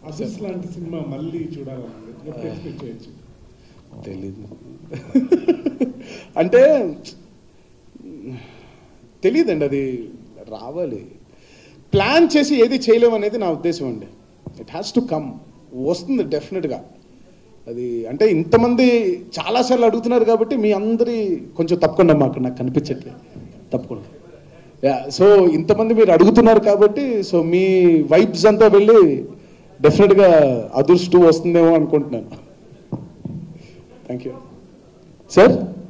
అసిస్ లాంటి సినిమా మళ్ళీ చూడాలన్నది ఎప్పుడు ఎక్స్పెక్ట్ చేయొచ్చు తెలీదు అంటే తెలియదండి అది రావాలి ప్లాన్ చేసి ఏది చేయలేము అనేది నా ఉద్దేశం అండి ఇట్ హ్యాస్ టు కమ్ వస్తుంది డెఫినెట్గా అది అంటే ఇంతమంది చాలాసార్లు అడుగుతున్నారు కాబట్టి మీ అందరి కొంచెం తప్పకుండా మాకు నాకు కనిపించట్లేదు తప్పకుండా యా సో ఇంతమంది మీరు అడుగుతున్నారు కాబట్టి సో మీ వైబ్స్ అంతా వెళ్ళి డెఫినెట్గా అదృష్టం వస్తుందేమో అనుకుంటున్నాను థ్యాంక్ యూ సార్